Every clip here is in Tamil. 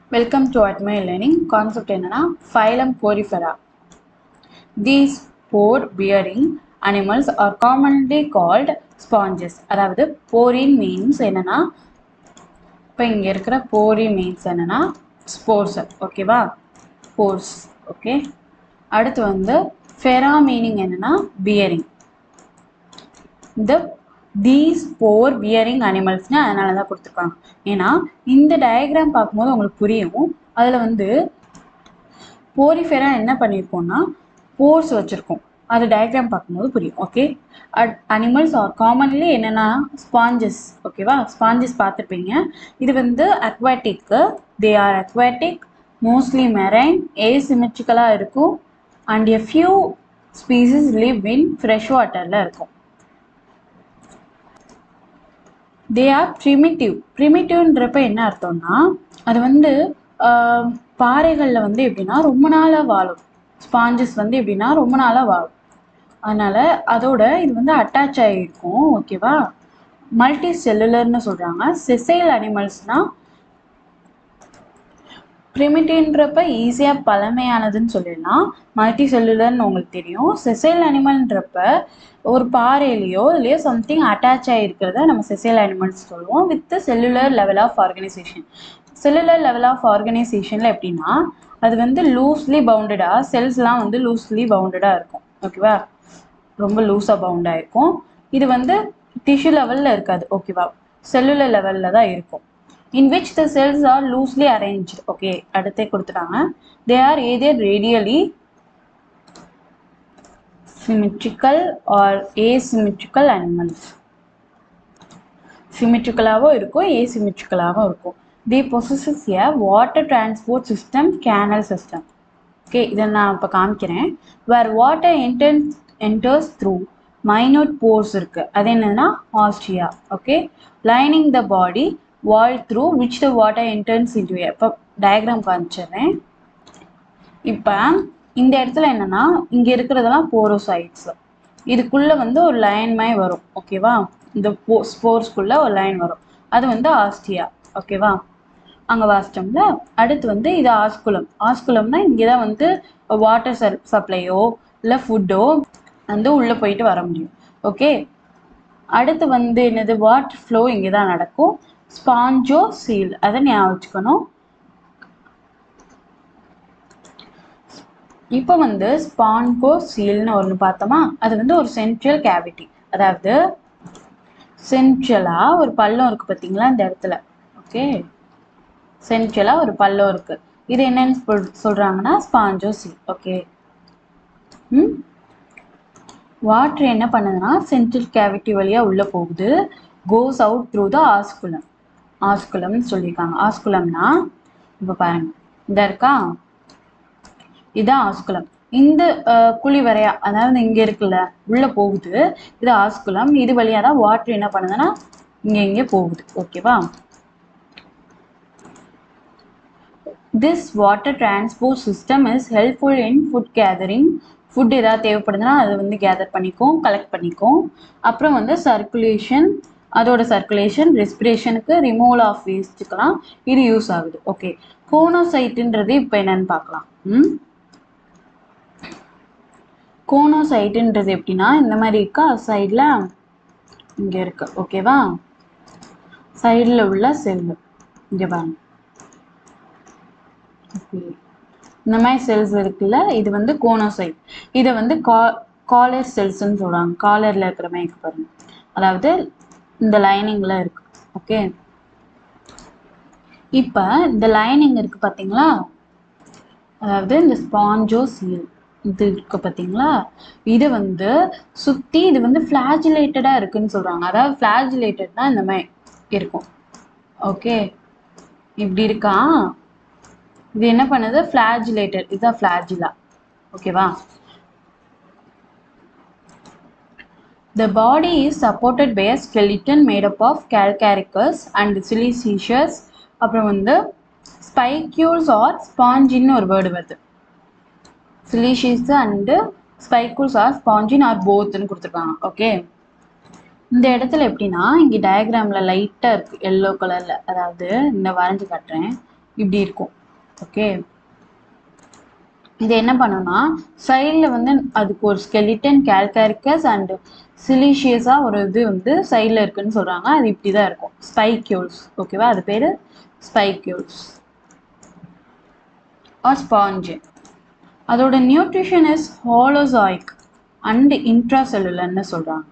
welcome to admi learning concept என்னன்னா phylum Porifera these pore bearing animals are commonly called sponges அதாவது போரின் மீன்ஸ் என்னன்னா இப்போ இங்கே இருக்கிற போரி மீன்ஸ் என்னன்னா ஸ்போர்ஸ் ஓகேவா போர்ஸ் ஓகே அடுத்து வந்து ஃபெரா மீனிங் என்னன்னா பியரிங் இந்த தீஸ் போர் பியரிங் அனிமல்ஸ்னு அதனால தான் கொடுத்துருக்காங்க ஏன்னா இந்த டயக்ராம் பார்க்கும்போது உங்களுக்கு புரியும் அதில் வந்து போரிஃபெரா என்ன பண்ணியிருக்கோம்னா போர்ஸ் வச்சுருக்கோம் அது டயக்ராம் பார்க்கும்போது புரியும் ஓகே அனிமல்ஸ் ஆர் காமன்லி என்னென்னா ஸ்பாஞ்சஸ் ஓகேவா ஸ்பாஞ்சஸ் பார்த்துருப்பீங்க இது வந்து aquatic they are aquatic mostly marine ஏசிமெட்ரிக்கலாக இருக்கும் and a few species live in fresh வாட்டரில் இருக்கும் தே ஆர் ப்ரிமிட்டிவ் ப்ரிமிட்டிவ்ன்றப்ப என்ன அர்த்தம்னா அது வந்து பாறைகளில் வந்து எப்படின்னா ரொம்ப நாளாக வாழும் ஸ்பாஞ்சஸ் வந்து எப்படின்னா ரொம்ப நாளாக வாழும் அதனால் அதோட இது வந்து அட்டாச் ஆகிருக்கும் ஓகேவா மல்டி செல்லுலர்னு சொல்கிறாங்க செசைல் அனிமல்ஸ்னால் ப்ரிமிட்டிவ்ன்றப்ப ஈஸியாக பழமையானதுன்னு சொல்லிடலாம் மல்டி செல்லுலர்னு உங்களுக்கு தெரியும் செசைல் அனிமல்ன்றப்ப ஒரு பாறையிலையோ இல்லையோ சம்திங் அட்டாச் ஆகிருக்கிறத நம்ம செசைல் அனிமல்ஸ் சொல்லுவோம் with cellular level of organisation cellular level of ஆர்கனைசேஷனில் எப்படின்னா அது வந்து லூஸ்லி பவுண்டடாக செல்ஸ்லாம் வந்து லூஸ்லி பவுண்டடாக இருக்கும் ஓகேவா ரொம்ப லூஸாக பவுண்டாக இருக்கும் இது வந்து டிஷ்யூ லெவலில் இருக்காது ஓகேவா செல்லுலர் லெவலில் தான் இருக்கும் in which the cells are loosely arrange okay அடுத்தே கொடுத்துட்டாங்க they are either radially symmetrical or asymmetrical animals சிமெட்ரிக்கலாகவும் இருக்கும் ஏசிமெட்ரிக்கலாகவும் இருக்கும் they possess a water transport system canal system okay இதை நான் இப்போ காமிக்கிறேன் where water enters enters through minute pores இருக்குது அது என்னதுன்னா ostia okay lining the body wall through which the water enters into இப்போ டயக்ராம் காமிச்சிடுறேன் இப்போ இந்த இடத்துல என்னன்னா இங்கே இருக்கிறதெல்லாம் போரோசைட்ஸ் இதுக்குள்ளே வந்து ஒரு லைன் மாதிரி வரும் ஓகேவா இந்த போ ஸ்போர்ஸ்குள்ளே ஒரு லைன் வரும் அது வந்து ஆஸ்டியா ஓகேவா அங்கே வாசிட்டோம்ல அடுத்து வந்து இது ஆஸ்குலம் ஆஸ்குலம்னா இங்கே தான் வந்து வாட்டர் ச சப்ளையோ இல்லை ஃபுட்டோ வந்து உள்ளே போயிட்டு வர முடியும் ஓகே அடுத்து வந்து என்னது வாட்டர் ஃப்ளோ இங்கே தான் நடக்கும் ஸ்பாஞ்சோ சீல் அதை ஞாபகம் வச்சுக்கணும் இப்போ வந்து ஸ்பான்கோ சீல்னு ஒன்று பார்த்தோமா அது வந்து ஒரு சென்ட்ரல் கேவிட்டி அதாவது சென்ட்ரலாக ஒரு பள்ளம் இருக்குது பார்த்தீங்களா இந்த இடத்துல ஓகே சென்ட்ரலாக ஒரு பள்ளம் இருக்குது இது என்னன்னு சொல் சொல்கிறாங்கன்னா spongocoel okay hmm water என்ன பண்ணுதுன்னா சென்ட்ரல் கேவிட்டி வழியாக உள்ளே போகுது goes out through the osculum ஆஸ்குலம்னு சொல்லியிருக்காங்க ஆஸ்குலம்னா இப்போ பாருங்க இந்த இருக்கா இதுதான் ஆஸ்குலம் இந்த குழி வரையா அதாவது இங்கே இருக்குல்ல உள்ளே போகுது இது ஆஸ்குலம் இது வழியாக தான் வாட்டர் என்ன பண்ணுதுன்னா இங்கே இங்கே போகுது ஓகேவா this water transport system is helpful in food gathering food ஏதாவது தேவைப்படுதுன்னா அது வந்து கேதர் பண்ணிக்கும் கலெக்ட் பண்ணிக்கும் அப்புறம் வந்து சர்க்குலேஷன் அதோட சர்க்குலேஷன் ரெஸ்பிரேஷனுக்கு ரிமூவல் ஆஃப் வேஸ்ட்டுக்கெல்லாம் இது யூஸ் ஆகுது ஓகே கோனோசைட்டுன்றது இப்போ என்னன்னு பார்க்கலாம் ம் கோனோசைட்டுன்றது எப்படின்னா இந்த மாதிரி இருக்கா சைடில் இங்கே இருக்கு ஓகேவா சைடில் உள்ள செல்லு இங்கே பாருங்க இந்த மாதிரி செல்ஸ் இருக்குல்ல இது வந்து கோனோசைட் இதை வந்து கா காலர் செல்ஸ்ன்னு சொல்கிறாங்க காலரில் இருக்கிற மாதிரி பாருங்க அதாவது இந்த லைனிங்கில் இருக்கு ஓகே இப்போ இந்த லைனிங் இருக்கு பார்த்தீங்களா அதாவது இந்த ஸ்பாஞ்சோ சீல் இது இருக்கு பார்த்தீங்களா இது வந்து சுற்றி இது வந்து ஃப்ளாஜிலேட்டடாக இருக்குன்னு சொல்கிறாங்க அதாவது ஃப்ளாஜிலேட்டட்னா இந்த மாதிரி இருக்கும் ஓகே இப்படி இருக்கா இது என்ன பண்ணுது ஃப்ளாஜிலேட்டட் இதுதான் ஃப்ளாஜிலா ஓகேவா The body is supported by a skeleton made up of calcareous and siliceous அப்புறம் வந்து ஸ்பைக்யூல்ஸ் ஆர் ஸ்பாஞ்சின்னு ஒரு வேர்டு வருது siliceous and spicules or spongin or போத்துன்னு கொடுத்துருக்காங்க ஓகே இந்த இடத்துல எப்படின்னா இங்கே டயக்ராமில் லைட்டாக இருக்குது எல்லோ கலரில் அதாவது இந்த வரைஞ்சி காட்டுறேன் இப்படி இருக்கும் ஓகே இது என்ன பண்ணும்னா சைடில் வந்து அதுக்கு ஒரு ஸ்கெலிட்டன் கேல்காரிக்கஸ் அண்ட் சிலிஷியஸாக ஒரு இது வந்து சைடில் இருக்குன்னு சொல்கிறாங்க அது இப்படி தான் இருக்கும் ஸ்பைக்யூல்ஸ் ஓகேவா அது பேர் ஸ்பைக்யூல்ஸ் ஆர் ஸ்பாஞ்சு அதோட நியூட்ரிஷன் இஸ் ஹாலோசாயிக் அண்ட் இன்ட்ராசெல்லுலர்னு சொல்கிறாங்க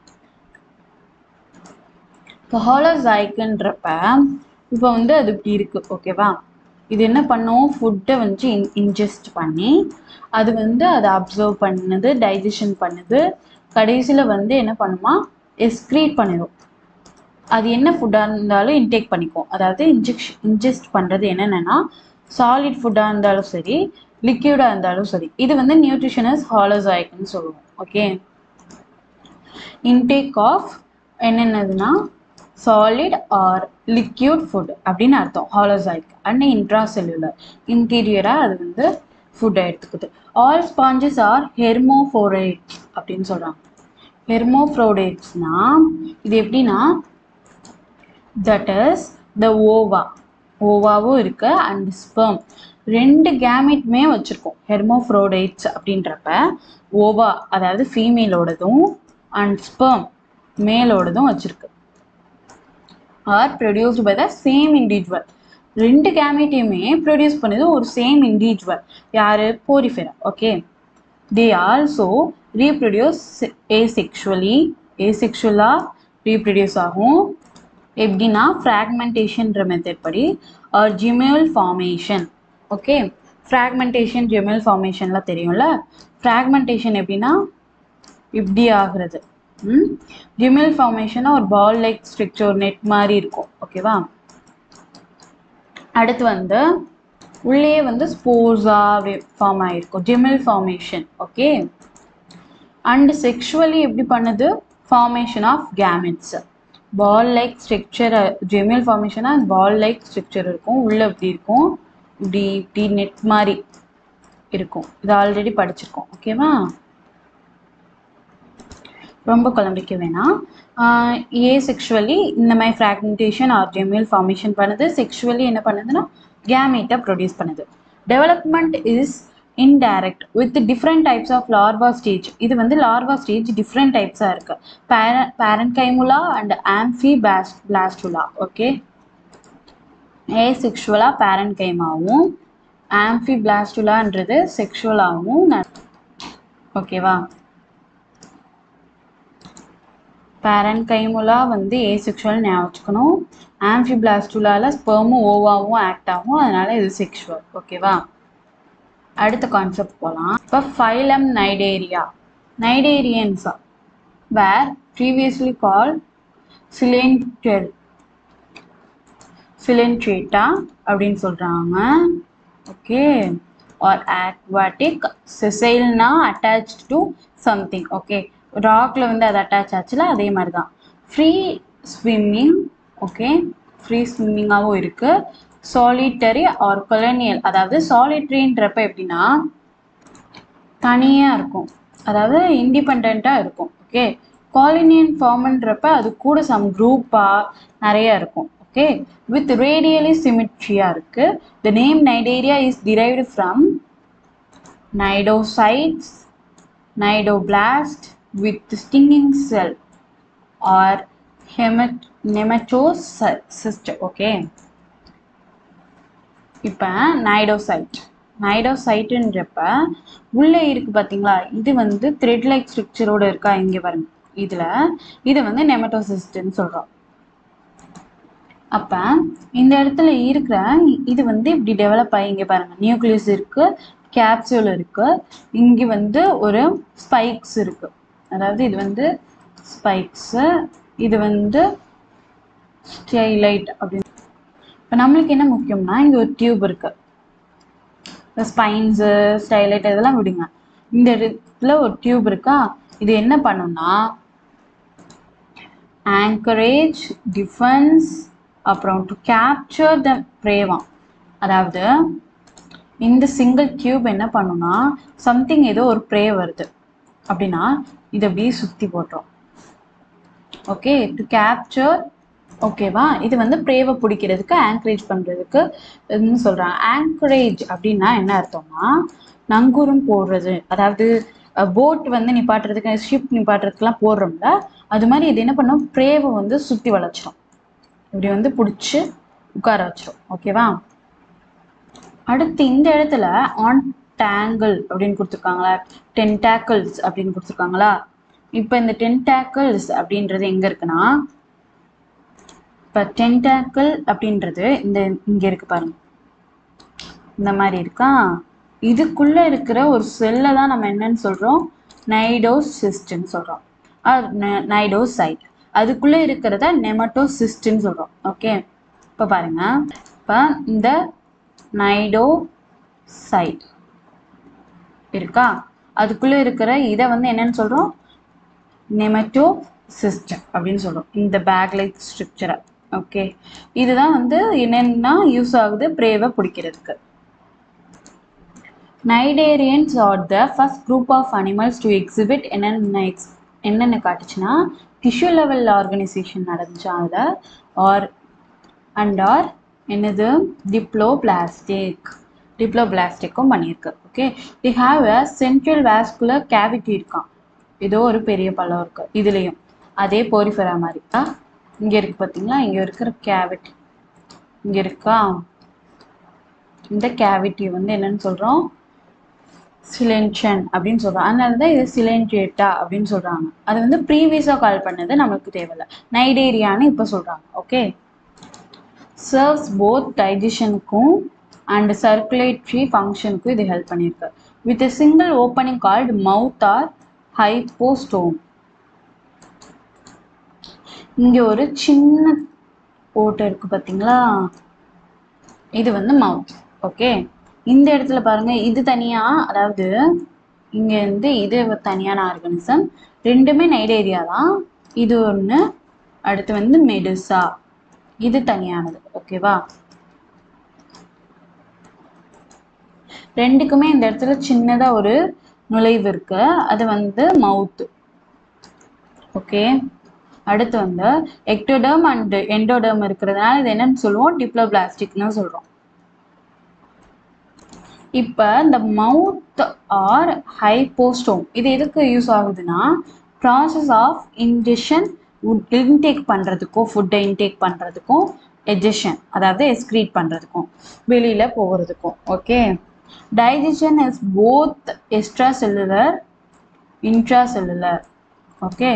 இப்போ ஹாலோசாய்க்குன்றப்ப இப்போ வந்து அது இப்படி இருக்குது ஓகேவா இது என்ன பண்ணும் ஃபுட்டை வந்து இன் இன்ஜெஸ்ட் பண்ணி அது வந்து அதை அப்சர்வ் பண்ணுது டைஜஷன் பண்ணுது கடைசியில் வந்து என்ன பண்ணுமா எஸ்க்ரீட் பண்ணிடும் அது என்ன ஃபுட்டாக இருந்தாலும் இன்டேக் பண்ணிக்கும் அதாவது இன்ஜெக்ஷன் இன்ஜெஸ்ட் பண்ணுறது என்னென்னா சாலிட் ஃபுட்டாக இருந்தாலும் சரி லிக்யூடாக இருந்தாலும் சரி இது வந்து நியூட்ரிஷனஸ் ஹாலோசாய்க்குன்னு சொல்லுவோம் ஓகே இன்டேக் ஆஃப் என்னென்னதுன்னா சாலிட் ஆர் லிக்யூட் ஃபுட் அப்படின்னு அர்த்தம் ஹாலோசைக் அண்ட் இன்ட்ராசெல்லுலர் இன்டீரியராக அது வந்து ஃபுட்டை எடுத்துக்குது ஆல் ஸ்பாஞ்சஸ் ஆர் ஹெர்மோஃபோரேட்ஸ் அப்படின்னு சொல்கிறாங்க ஹெர்மோஃப்ரோடேட்ஸ்னா இது எப்படின்னா தட் இஸ் த ஓவா ஓவாவும் இருக்கு அண்ட் ஸ்பெர்ம் ரெண்டு கேமிட்மே வச்சுருக்கோம் ஹெர்மோஃப்ரோடேட்ஸ் அப்படின்றப்ப ஓவா அதாவது ஃபீமேலோடதும் அண்ட் ஸ்பெர்ம் மேலோடதும் வச்சுருக்கு are produced by the same individual ரெண்டு கேமிட்டையுமே ப்ரொடியூஸ் பண்ணது ஒரு சேம் இண்டிவிஜுவல் யார் Porifera okay they also reproduce asexually ஏசெக்ஷுவலாக ரீப்ரொடியூஸ் ஆகும் எப்படின்னா ஃப்ராக்மெண்டேஷன்ற மெத்தட் படி or gemmule formation okay fragmentation gemmule ஃபார்மேஷன்லாம் தெரியும்ல ஃப்ராக்மெண்டேஷன் எப்படின்னா இப்படி ஆகுறது ம் ஜிமெல் ஃபார்மேஷனாக ஒரு பால் லைக் ஸ்ட்ரக்சர் நெட் மாதிரி இருக்கும் ஓகேவா அடுத்து வந்து உள்ளே வந்து ஸ்போர்ஸாக ஃபார்ம் ஆகிருக்கும் gemmule formation okay and sexually எப்படி பண்ணுது formation of gametes ball like structure gemmule ஃபார்மேஷனாக பால் லைக் ஸ்ட்ரக்சர் இருக்கும் உள்ளே இப்படி இருக்கும் இப்படி இப்படி நெட் மாதிரி இருக்கும் இது ஆல்ரெடி படிச்சிருக்கோம் ஓகேவா ரொம்ப குழம்பிக்க வேணாம் ஏ செக்ஷுவலி இந்த மாதிரி ஃப்ராக்மெண்டேஷன் ஆர் ஜெமியல் ஃபார்மேஷன் பண்ணுது செக்ஷுவலி என்ன பண்ணுதுன்னா கேமேட்டை ப்ரொடியூஸ் பண்ணுது development is indirect with different types of larva stage இது வந்து லார்வா ஸ்டேஜ் டிஃப்ரெண்ட் டைப்ஸாக இருக்கு பேர parenchymula and amphiblastula blastula okay ஏ செக்ஷுவலாக பேரன் கைமாவும் ஆம்ஃபி பிளாஸ்டுலான்றது செக்ஷுவலாகவும் ஓகேவா பேரன் கைமுலா வந்து ஏ செக்ஷுவல் ஞாபகம் வச்சுக்கணும் ஆம்ஃபி பிளாஸ்டுலாவில் ஸ்பெர்மும் ஓவாவும் ஆக்ட் ஆகும் அதனால இது செக்ஷுவல் ஓகேவா அடுத்த கான்செப்ட் போகலாம் இப்போ ஃபைலம் நைடேரியா நைடேரியன்ஸா வேர் ப்ரீவியஸ்லி கால் சிலென்டெல் சிலென்ட்ரேட்டா அப்படின்னு சொல்கிறாங்க ஓகே ஆர் ஆக்வாட்டிக் செசைல்னா அட்டாச் டு சம்திங் ஓகே ராக்ல வந்து அது அட்டாச் ஆச்சுல அதே மாதிரி தான் ஃப்ரீ ஸ்விம்மிங் ஓகே ஃப்ரீ ஸ்விம்மிங்காகவும் இருக்குது சாலிட்டரி ஆர் கொலனியல் அதாவது சாலிட்ரின்றப்ப எப்படின்னா தனியாக இருக்கும் அதாவது இண்டிபெண்ட்டாக இருக்கும் ஓகே காலினியன் ஃபார்ம்ன்றப்ப அது கூட சம் குரூப்பாக நிறைய இருக்கும் ஓகே வித் ரேடியலி சிமிட்ரியாக இருக்குது the name Cnidaria is derived from cnidocytes cnidoblast with stinging cell or ஹெமட் நெமட்டோசிஸ்ட் ஓகே இப்போ நைடோசைட் நைடோசைட்டுன்றப்ப உள்ளே இருக்குது பார்த்தீங்களா இது வந்து த்ரெட் லைக் ஸ்ட்ரக்சரோட இருக்கா இங்கே பாருங்க இதில் இதை வந்து நெமட்டோசிஸ்ட்னு சொல்கிறோம் அப்போ இந்த இடத்துல இருக்கிற இது வந்து இப்படி டெவலப் ஆகி இங்கே பாருங்க நியூக்ளியஸ் இருக்குது கேப்சூல் இருக்குது இங்கே வந்து ஒரு ஸ்பைக்ஸ் இருக்குது அதாவது இது வந்து ஸ்பைக்ஸு இது வந்து ஸ்டைலைட் அப்படின்னு இப்போ நம்மளுக்கு என்ன முக்கியம்னா இங்கே ஒரு டியூப் இருக்குது இந்த ஸ்பைன்ஸு ஸ்டைலைட் இதெல்லாம் விடுங்க இந்த இடத்துல ஒரு டியூப் இருக்கா இது என்ன பண்ணும்னா ஆங்கரேஜ் டிஃபென்ஸ் அப்புறம் டு கேப்சர் த ப்ரேவாம் அதாவது இந்த சிங்கிள் டியூப் என்ன பண்ணும்னா சம்திங் ஏதோ ஒரு ப்ரே வருது அப்படின்னா இதை அப்படியே சுற்றி போட்டுரும் ஓகே டு கேப்சர் ஓகேவா இது வந்து பிரேவை பிடிக்கிறதுக்கு ஆங்கரேஜ் பண்ணுறதுக்கு இதுன்னு சொல்கிறாங்க ஆங்கரேஜ் அப்படின்னா என்ன அர்த்தம்னா நங்கூரம் போடுறது அதாவது போட் வந்து நிப்பாட்டுறதுக்கு ஷிப் நிப்பாட்டுறதுக்குலாம் போடுறோம்ல அது மாதிரி இது என்ன பண்ணும் பிரேவை வந்து சுற்றி வளைச்சிரும் இப்படி வந்து பிடிச்சி உட்கார வச்சிரும் ஓகேவா அடுத்து இந்த இடத்துல ஆன் டேங்கிள் அப்படின்னு கொடுத்துருக்காங்களா டென்டாக்கிள்ஸ் அப்படின்னு கொடுத்துருக்காங்களா இப்போ இந்த டென்டாக்கிள்ஸ் அப்படின்றது எங்கே இருக்குன்னா இப்போ டென்டாக்கிள் அப்படின்றது இந்த இங்கே இருக்கு பாருங்க இந்த மாதிரி இருக்கா இதுக்குள்ள இருக்கிற ஒரு செல்லை தான் நம்ம என்னன்னு சொல்றோம் நைடோசிஸ்ட்னு சொல்றோம் நைடோசைட் அதுக்குள்ள இருக்கிறத நெமட்டோசிஸ்ட்னு சொல்றோம் ஓகே இப்போ பாருங்க இப்போ இந்த நைடோசைட் இருக்கா அதுக்குள்ள இருக்கிற இதை வந்து என்னன்னு சொல்றோம் நெமட்டோ சிஸ்டம் அப்படின்னு சொல்றோம் இந்த பேக் லைக் ஸ்ட்ரக்சரை ஓகே இதுதான் வந்து என்னென்னா யூஸ் ஆகுது பிரேவை பிடிக்கிறதுக்கு cnidarians are the first group of animals to exhibit என்னென்ன எக்ஸ் என்னென்ன காட்டுச்சுன்னா டிஷ்யூ லெவல் ஆர்கனைசேஷன் நடந்துச்சு அதில் ஆர் அண்ட் ஆர் என்னது டிப்ளோ பிளாஸ்டிக் டிப்ளோ பிளாஸ்டிக்கும் பண்ணியிருக்கு okay they have a central vascular cavity இருக்கான் ஏதோ ஒரு பெரிய பழம் இருக்கு இதுலேயும் அதே போரிஃபெரா மாதிரி தான் இங்கே இருக்கு பார்த்தீங்களா இங்கே இருக்கிற கேவிட்டி இங்கே இருக்கா இந்த கேவிட்டி வந்து என்னன்னு சொல்கிறோம் சிலென்ஷன் அப்படின்னு சொல்கிறோம் அதனால தான் இது சிலென்ட்ரேட்டா அப்படின்னு சொல்கிறாங்க அது வந்து ப்ரீவியஸாக கால் பண்ணது நம்மளுக்கு தேவையில்ல நைடேரியான்னு இப்போ சொல்கிறாங்க ஓகே சர்வ்ஸ் போத் டைஜஷனுக்கும் அண்ட் சர்க்குலேட்டரி ஃபங்க்ஷனுக்கும் இது ஹெல்ப் பண்ணியிருக்கு with a single opening called mouth or hypostome இங்கே ஒரு சின்ன ஓட்டை இருக்கு பார்த்தீங்களா இது வந்து மவுத் ஓகே இந்த இடத்துல பாருங்க இது தனியா அதாவது இங்க இருந்து இது தனியான ஆர்கனிசம் ரெண்டுமே நைடேரியா தான் இது ஒன்று அடுத்து வந்து மெடுசா இது தனியானது ஓகேவா ரெண்டுக்குமே இந்த இடத்துல சின்னதா ஒரு நுழைவு இருக்கு அது வந்து மவுத் ஓகே அடுத்து வந்து எக்டோடர்ம் அண்ட் எண்டோடர்ம் இருக்கிறதுனால இது என்னன்னு சொல்லுவோம் டிப்ளோபிளாஸ்டிக்னு சொல்றோம் இப்போ இந்த மவுத் ஆர் ஹைப்போஸ்டோம் இது எதுக்கு யூஸ் ஆகுதுன்னா ப்ராசஸ் ஆஃப் இன்ஜெஷன் இன்டேக் பண்ணுறதுக்கும் ஃபுட்டை இன்டேக் பண்ணுறதுக்கும் எஜெஷன் அதாவது எஸ்க்ரீட் பண்ணுறதுக்கும் வெளியில் போகிறதுக்கும் okay digestion is both extra cellular intra cellular okay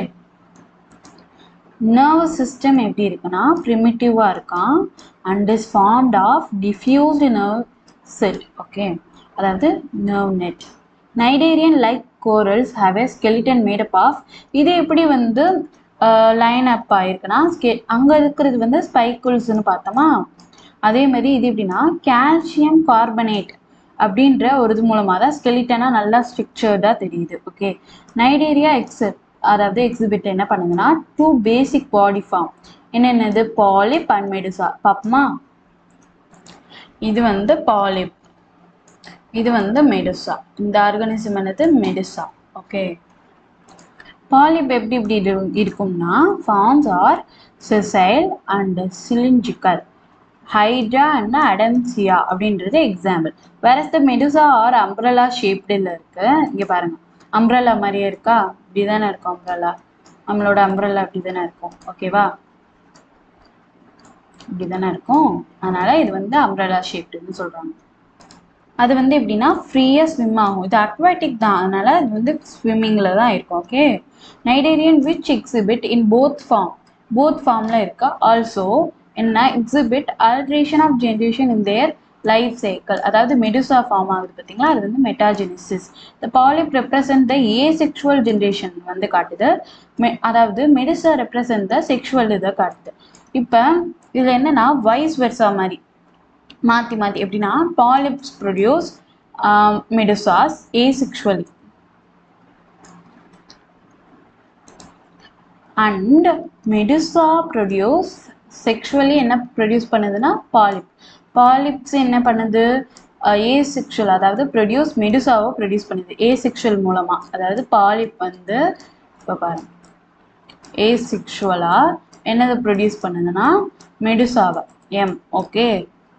nervous system எப்படி இருக்குன்னா ப்ரிமிட்டிவாக இருக்கான் and is formed of diffused nerve cell okay அதாவது nerve net cnidarian like corals have a skeleton made up of இது எப்படி வந்து லைன் அப் ஆயிருக்குன்னா ஸ்கெ அங்கே இருக்கிறது வந்து ஸ்பைக்குல்ஸ்னு பார்த்தோமா அதே மாதிரி இது எப்படின்னா கால்சியம் கார்பனேட் அப்படின்ற ஒரு இது மூலமாக தான் ஸ்கெலிட்டனாக நல்லா ஸ்ட்ரக்சர்டாக தெரியுது ஓகே நைடேரியா எக்ஸிட் அதாவது எக்ஸிபிட் என்ன பண்ணுதுன்னா டூ பேசிக் பாடி ஃபார்ம் என்னென்னது பாலிப் அண்ட் மெடுசா பாப்போமா இது வந்து பாலிப் இது வந்து மெடுசா இந்த ஆர்கானிசம் என்னது மெடுசா ஓகே பாலிப் எப்படி இப்படி இரு- இருக்கும்னா forms are sessile and cylindrical hydra and adamsia அப்படின்றது எக்ஸாம்பிள் வேற த மெடுசா ஆர் அம்ப்ரலா ஷேப்டில் இருக்கு இங்க பாருங்க அம்ப்ரலா மாதிரியே இருக்கா இப்படி தானே இருக்கும் அம்ப்ரலா நம்மளோட அம்ப்ரலா இப்படி தானே இருக்கும் ஓகேவா இப்படி தானே இருக்கும் அதனால இது வந்து அம்ப்ரலா ஷேப்டுன்னு சொல்றாங்க அது வந்து எப்படின்னா ஃப்ரீயாக ஸ்விம் ஆகும் இது அக்வாட்டிக் தான் அதனால இது வந்து ஸ்விம்மிங்கில் தான் இருக்கும் okay cnidarian which exhibit in both form both ஃபார்மில் இருக்கா ஆல்சோ என்ன exhibit alternation of generation in their life cycle அதாவது மெடுசா ஃபார்ம் ஆகுது பார்த்தீங்களா அது வந்து metagenesis the polyp represent the asexual generation வந்து காட்டுது மெ- அதாவது மெடுசா ரெப்ரசன்ட் த செக்ஷுவல் இதை காட்டுது இப்போ இதில் என்னன்னா வைஸ் வெர்சா மாதிரி மாற்றி மாற்றி எப்படின்னா polyps produce medusas asexually and medusa produce sexually என்ன ப்ரொடியூஸ் பண்ணுதுன்னா பாலிப் பாலிப்ஸ் என்ன பண்ணுது ஏசெக்ஷுவல் அதாவது ப்ரொடியூஸ் மெடுசாவை ப்ரொடியூஸ் பண்ணுது ஏசெக்ஷுவல் மூலமாக அதாவது பாலிப் வந்து இப்போ பாருங்க ஏசெக்ஷுவலாக என்னதை ப்ரொடியூஸ் பண்ணுதுன்னா மெடுசாவை எம் ஓகே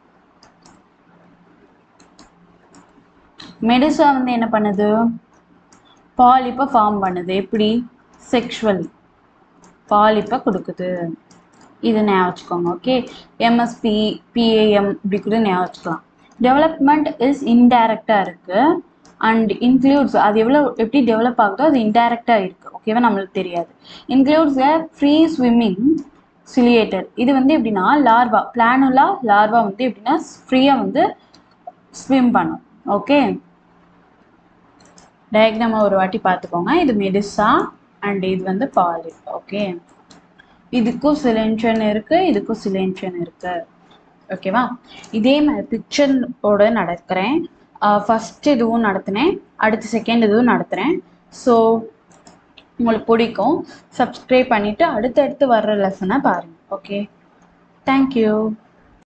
மெடுசா வந்து என்ன பண்ணுது பாலிப்பை ஃபார்ம் பண்ணுது எப்படி செக்ஷுவலி பாலிப்பை கொடுக்குது இது ஞாபகம் வச்சுக்கோங்க ஓகே எம்எஸ்பி பிஏஎம் இப்படி கூட ஞாபகம் வச்சுக்கலாம் டெவலப்மெண்ட் இஸ் இன்டைரக்டாக இருக்குது அண்ட் இன்க்ளூட்ஸ் அது எவ்வளோ எப்படி டெவலப் ஆகுதோ அது இன்டைரக்டாக இருக்குது ஓகேவா நம்மளுக்கு தெரியாது includes a free swimming ciliated இது வந்து எப்படின்னா லார்வா பிளானுலா லார்வா வந்து எப்படின்னா ஃப்ரீயாக வந்து ஸ்விம் பண்ணும் ஓகே டயக்ராமை ஒரு வாட்டி பார்த்துக்கோங்க இது மெடிசா அண்ட் இது வந்து பாலி ஓகே இதுக்கும் சிலென்ஷன் இருக்கு இதுக்கும் சிலென்ஷன் இருக்கு ஓகேவா இதே மாதிரி பிக்சரோட நடக்கிறேன் ஃபர்ஸ்ட் இதுவும் நடத்தினேன் அடுத்த செகண்ட் இதுவும் நடத்துகிறேன் ஸோ உங்களுக்கு பிடிக்கும் சப்ஸ்கிரைப் பண்ணிவிட்டு அடுத்தடுத்து வர்ற லெசனை பாருங்கள் ஓகே தேங்க்யூ